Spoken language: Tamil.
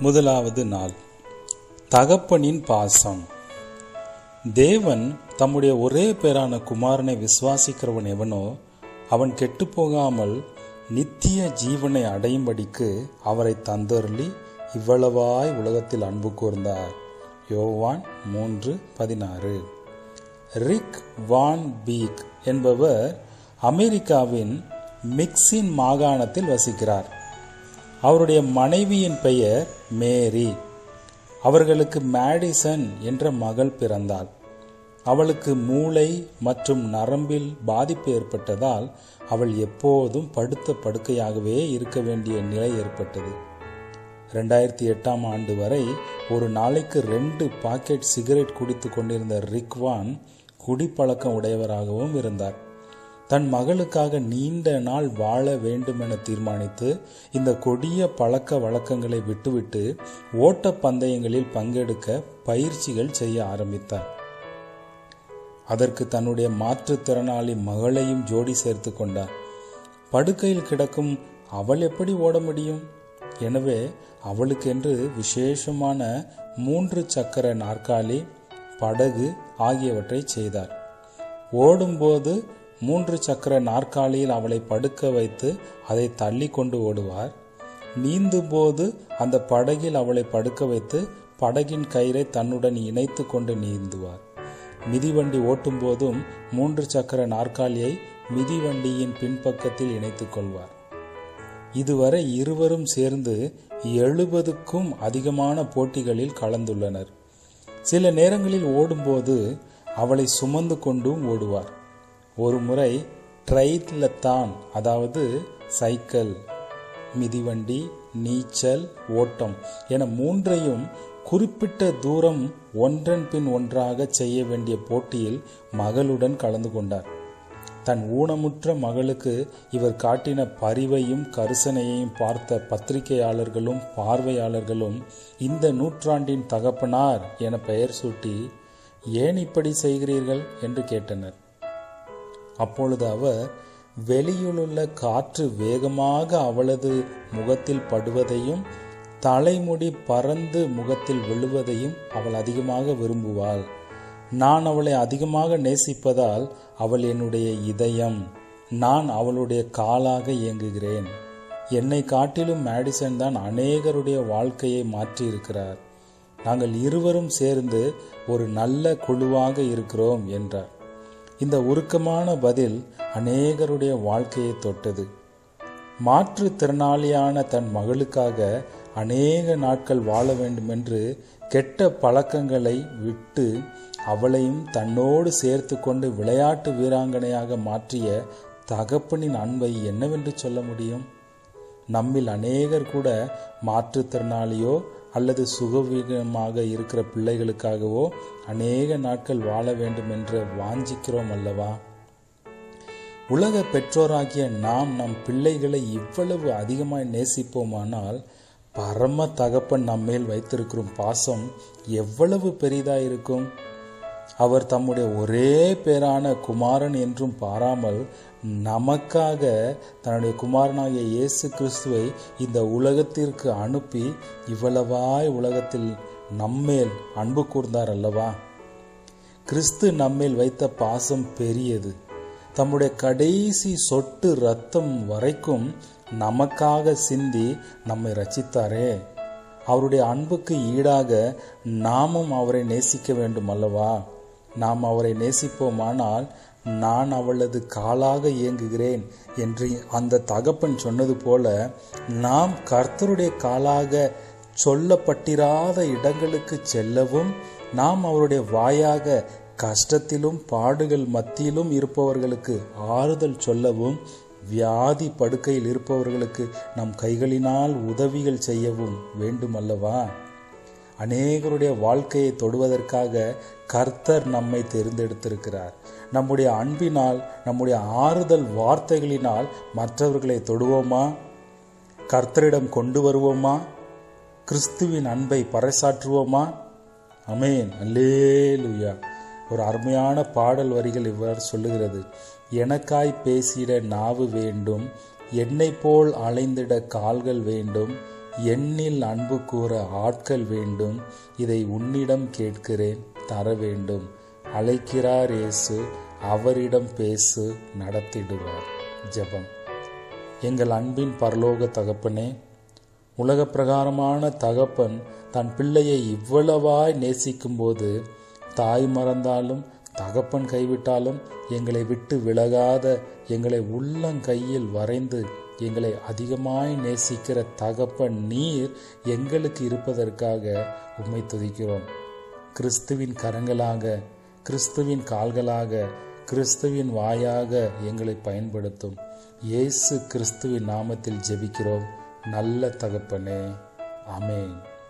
முதலாவது நாள் தகப்பனின் பாசம் தேவன் தம்முடைய ஒரே பேரான குமாரனை விசுவாசிக்கிறவன் எவனோ அவன் கெட்டுப்போகாமல் நித்திய ஜீவனை அடையும்படிக்கு அவரை தந்தருளி இவ்வளவாய் உலகத்தில் அன்பு கூர்ந்தார் யோவான் மூன்று பதினாறு ரிக் வான் பீக் என்பவர் அமெரிக்காவின் மிக்சின் மாகாணத்தில் வசிக்கிறார் அவருடைய மனைவியின் பெயர் மேரி அவர்களுக்கு மேடிசன் என்ற மகள் பிறந்தாள் அவளுக்கு மூளை மற்றும் நரம்பில் பாதிப்பு ஏற்பட்டதால் அவள் எப்போதும் படுத்த படுக்கையாகவே இருக்க வேண்டிய நிலை ஏற்பட்டது ரெண்டாயிரத்தி எட்டாம் ஆண்டு வரை ஒரு நாளைக்கு ரெண்டு பாக்கெட் சிகரெட் குடித்து கொண்டிருந்த ரிக்வான் குடிப்பழக்கம் உடையவராகவும் இருந்தார் தன் மகளுக்காக நீண்ட நாள் வாழ வேண்டுமென தீர்மானித்து இந்த கொடிய பழக்க வழக்கங்களை விட்டுவிட்டு ஓட்ட பந்தயங்களில் பங்கெடுக்க பயிற்சிகள் செய்ய ஆரம்பித்தார் அதற்கு தன்னுடைய மாற்றுத்திறனாளி மகளையும் ஜோடி சேர்த்து கொண்டார் படுக்கையில் கிடக்கும் அவள் எப்படி ஓட முடியும் எனவே அவளுக்கென்று விசேஷமான மூன்று சக்கர நாற்காலி படகு ஆகியவற்றை செய்தார் ஓடும்போது மூன்று சக்கர நாற்காலியில் அவளை படுக்க வைத்து அதை தள்ளி கொண்டு ஓடுவார் நீந்தும் போது அந்த படகில் அவளை படுக்க வைத்து படகின் கயிறை தன்னுடன் இணைத்து கொண்டு நீந்துவார் மிதிவண்டி ஓட்டும் போதும் மூன்று சக்கர நாற்காலியை மிதிவண்டியின் பின்பக்கத்தில் இணைத்துக் கொள்வார் இதுவரை இருவரும் சேர்ந்து எழுபதுக்கும் அதிகமான போட்டிகளில் கலந்துள்ளனர் சில நேரங்களில் ஓடும்போது அவளை சுமந்து கொண்டும் ஓடுவார் ஒரு முறை ட்ரைத்லத்தான் அதாவது சைக்கிள் மிதிவண்டி நீச்சல் ஓட்டம் என மூன்றையும் குறிப்பிட்ட தூரம் ஒன்றன் பின் ஒன்றாக செய்ய வேண்டிய போட்டியில் மகளுடன் கலந்து கொண்டார் தன் ஊனமுற்ற மகளுக்கு இவர் காட்டின பரிவையும் கரிசனையையும் பார்த்த பத்திரிகையாளர்களும் பார்வையாளர்களும் இந்த நூற்றாண்டின் தகப்பனார் என பெயர் சூட்டி ஏன் இப்படி செய்கிறீர்கள் என்று கேட்டனர் அப்பொழுது அவர் வெளியிலுள்ள காற்று வேகமாக அவளது முகத்தில் படுவதையும் தலைமுடி பறந்து முகத்தில் விழுவதையும் அவள் அதிகமாக விரும்புவாள் நான் அவளை அதிகமாக நேசிப்பதால் அவள் என்னுடைய இதயம் நான் அவளுடைய காலாக இயங்குகிறேன் என்னை காட்டிலும் மேடிசன் தான் அநேகருடைய வாழ்க்கையை மாற்றியிருக்கிறார் நாங்கள் இருவரும் சேர்ந்து ஒரு நல்ல குழுவாக இருக்கிறோம் என்றார் இந்த உருக்கமான பதில் அநேகருடைய வாழ்க்கையை தொட்டது மாற்றுத்திறனாளியான தன் மகளுக்காக அநேக நாட்கள் வாழ வேண்டுமென்று கெட்ட பழக்கங்களை விட்டு அவளையும் தன்னோடு சேர்த்து கொண்டு விளையாட்டு வீராங்கனையாக மாற்றிய தகப்பனின் அன்பை என்னவென்று சொல்ல முடியும் நம்மில் அநேகர் கூட மாற்றுத்திறனாளியோ அல்லது சுகவீகமாக இருக்கிற பிள்ளைகளுக்காகவோ அநேக நாட்கள் வாழ வேண்டும் என்று வாஞ்சிக்கிறோம் அல்லவா உலக பெற்றோராகிய நாம் நம் பிள்ளைகளை இவ்வளவு அதிகமாய் நேசிப்போமானால் பரம தகப்பன் நம்மேல் வைத்திருக்கும் பாசம் எவ்வளவு பெரிதாயிருக்கும் அவர் தம்முடைய ஒரே பேரான குமாரன் என்றும் பாராமல் நமக்காக தன்னுடைய குமாரனாகிய இயேசு கிறிஸ்துவை இந்த உலகத்திற்கு அனுப்பி இவ்வளவாய் உலகத்தில் நம்மேல் அன்பு கூர்ந்தார் அல்லவா கிறிஸ்து நம்மேல் வைத்த பாசம் பெரியது தம்முடைய கடைசி சொட்டு ரத்தம் வரைக்கும் நமக்காக சிந்தி நம்மை ரச்சித்தாரே அவருடைய அன்புக்கு ஈடாக நாமும் அவரை நேசிக்க வேண்டும் அல்லவா நாம் அவரை நேசிப்போமானால் நான் அவளது காலாக இயங்குகிறேன் என்று அந்த தகப்பன் சொன்னது போல நாம் கர்த்தருடைய காலாக சொல்லப்பட்டிராத இடங்களுக்கு செல்லவும் நாம் அவருடைய வாயாக கஷ்டத்திலும் பாடுகள் மத்தியிலும் இருப்பவர்களுக்கு ஆறுதல் சொல்லவும் வியாதி படுக்கையில் இருப்பவர்களுக்கு நம் கைகளினால் உதவிகள் செய்யவும் வேண்டுமல்லவா அநேகருடைய வாழ்க்கையை தொடுவதற்காக கர்த்தர் நம்மை தேர்ந்தெடுத்திருக்கிறார் நம்முடைய அன்பினால் நம்முடைய ஆறுதல் வார்த்தைகளினால் மற்றவர்களை தொடுவோமா கர்த்தரிடம் கொண்டு வருவோமா கிறிஸ்துவின் அன்பை பறைசாற்றுவோமா அமேன் அல்லேலுயா ஒரு அருமையான பாடல் வரிகள் இவ்வாறு சொல்லுகிறது எனக்காய் பேசிட நாவு வேண்டும் என்னை போல் அலைந்திட கால்கள் வேண்டும் எண்ணில் அன்பு கூற ஆட்கள் வேண்டும் இதை உன்னிடம் கேட்கிறேன் தர வேண்டும் அழைக்கிறார் இயேசு அவரிடம் பேசு நடத்திடுவார் ஜெபம் எங்கள் அன்பின் பரலோக தகப்பனே உலக பிரகாரமான தகப்பன் தன் பிள்ளையை இவ்வளவாய் நேசிக்கும்போது தாய் மறந்தாலும் தகப்பன் கைவிட்டாலும் எங்களை விட்டு விலகாத எங்களை உள்ளங்கையில் வரைந்து எங்களை அதிகமாய் நேசிக்கிற தகப்பன் நீர் எங்களுக்கு இருப்பதற்காக உம்மை துதிக்கிறோம் கிறிஸ்துவின் கரங்களாக கிறிஸ்துவின் கால்களாக கிறிஸ்துவின் வாயாக எங்களை பயன்படுத்தும் இயேசு கிறிஸ்துவின் நாமத்தில் ஜெபிக்கிறோம் நல்ல தகப்பனே அமேன்